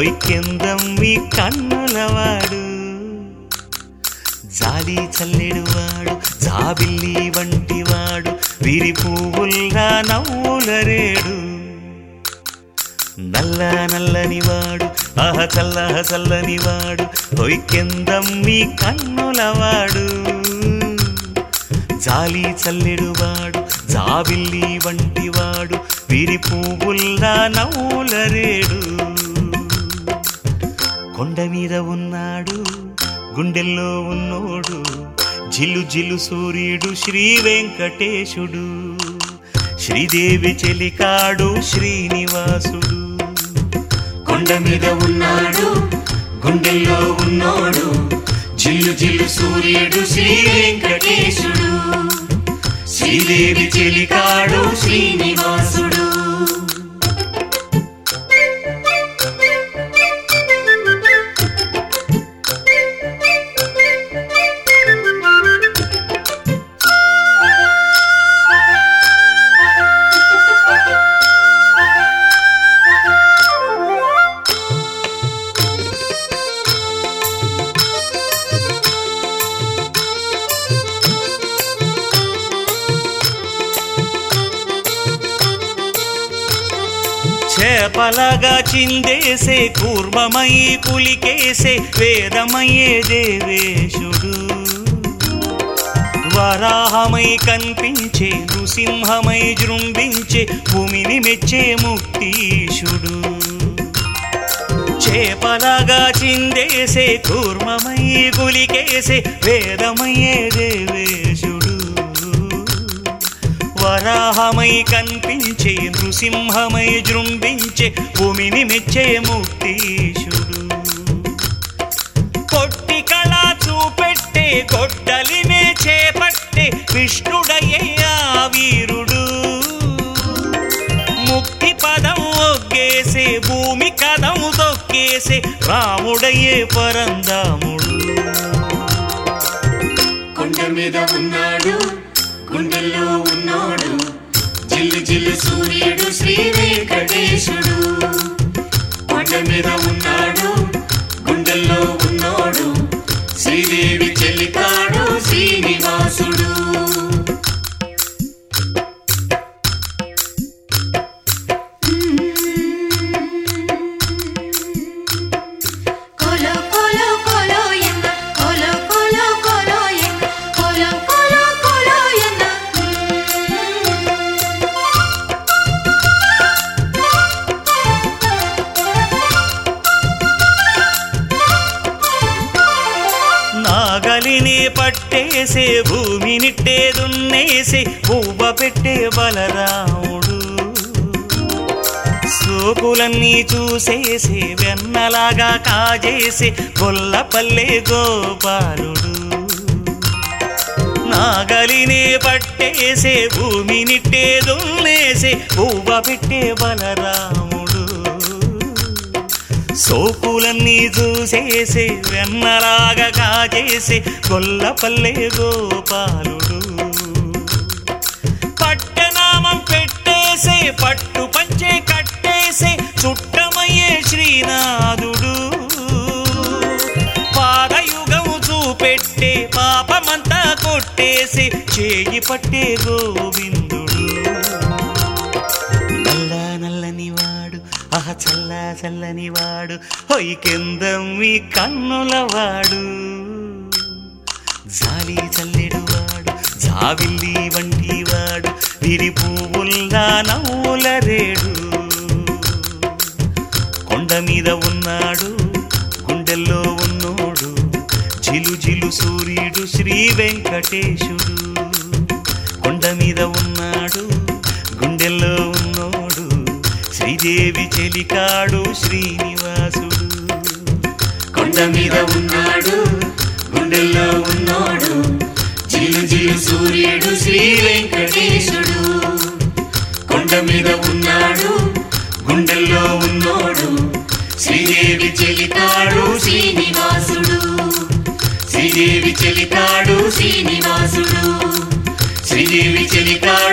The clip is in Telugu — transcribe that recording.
కొయ్కెందం మీ కన్నులవాడు జాలి చల్లెడువాడు జాబిల్లి వంటివాడు విరి పువ్వుల్లా నవ్వులరేడు నల్ల నల్లని వాడు ఆహ చల్లహ చల్లని వాడు కొయ్కెందం మీ కన్నులవాడు జాలి చల్లెడువాడు జాబిల్లి వంటివాడు విరి పువ్వుల్లా నవ్వులరేడు కొండ మీద ఉన్నాడు గుండెల్లో ఉన్నోడు జిల్లు జిల్లు సూర్యుడు శ్రీ వెంకటేశుడు శ్రీదేవి చెలికాడు శ్రీనివాసుడు కొండ మీద ఉన్నాడు గుండెల్లో ఉన్నోడు జిల్లు జిల్లు సూర్యుడు శ్రీ వెంకటేశుడు శ్రీదేవి చెలికాడు శ్రీనివాసుడు చేపలగా చిందేసే కూర్మమై పులికేసే వేదమయ్యే దేవేశుడు వరాహమై కనిపించే నృసింహమై జృంభించే భూమిని మెచ్చే ముక్తీశుడు చేపలగా చిందేసే కూర్మమై గులికేసే వేదమయ్యే దేవేశుడు వరాహమై కనిపించే నృసింహమై జృంభించే భూమిని మెచ్చే ముక్తీశుడు కొట్టి కళ చూపెట్టే గొడ్డలినే చేపట్టే విష్ణుడయ్యే ఆ వీరుడు ముక్తి పదం ఒగ్గేసే భూమి కదం తొక్కేసే రాముడయ్యే పరందాముడు కొండ మీద ఉన్నాడు గుండెల్లో ఉన్నాడు జిల్లు జిల్లు సూర్యుడు శ్రీ వెంకటేశుడు కొండ మీద ఉన్నాడు గుండెల్లో ఉన్నాడు శ్రీదేవి చెల్లికాడు శ్రీనివాసుడు కోలో కోలో కోలో ఎన్న కోలో కోలో కోలో ఎన్న కోలో కోలో కోలో ఎన్న నాగలిని పట్టేసే భూమినిట్టే దున్నేసే పువ్వ పెట్టే బలరాముడు సోకులన్నీ చూసేసే వెన్నలాగా కాజేసే గొల్లపల్లె గోపాలుడు నాగలిని పట్టేసే భూమినిట్టే దున్నేసే పువ్వ పెట్టే బలరాముడు సోకులన్నీ చూసేసే వెన్నలాగా కాజేసే గొల్లపల్లె గోపాలుడు పట్టనామం పెట్టేసే పట్టు పంచే కట్టేసే చుట్టమయ్యే శ్రీనాథుడు పాదయుగం చూపెట్టే పాపమంతా కొట్టేసి చేయి పట్టే గోవిందుడు నల్ల నల్లని వాడు ఆహ చల్ల చల్లని వాడు హొయ్కెందం మీ కన్నుల వాడు జాలి చల్లెడు వాడు జావిల్లి వంటి వాడు విరి పువ్వుల్లా నవ్వుల రేడు కొండ మీద ఉన్నాడు గుండెల్లో ఉన్నోడు జిలు జిలు సూర్యుడు శ్రీ వెంకటేశుడు కొండ మీద ఉన్నాడు గుండెల్లో ఉన్నోడు శ్రీదేవి చెలికాడు శ్రీనివాసుడు కొండ మీద ఉన్నాడు గుండెల్లో ఉన్నాడు జిలు జిలు సూర్యుడు శ్రీ వెంకటేశుడు కొండ మీద ఉన్నాడు గుండెల్లో ఉన్నోడు శ్రీదేవి చెలికాడు శ్రీనివాసుడు శ్రీదేవి చెలికాడు శ్రీనివాసుడు శ్రీదేవి చెలికాడు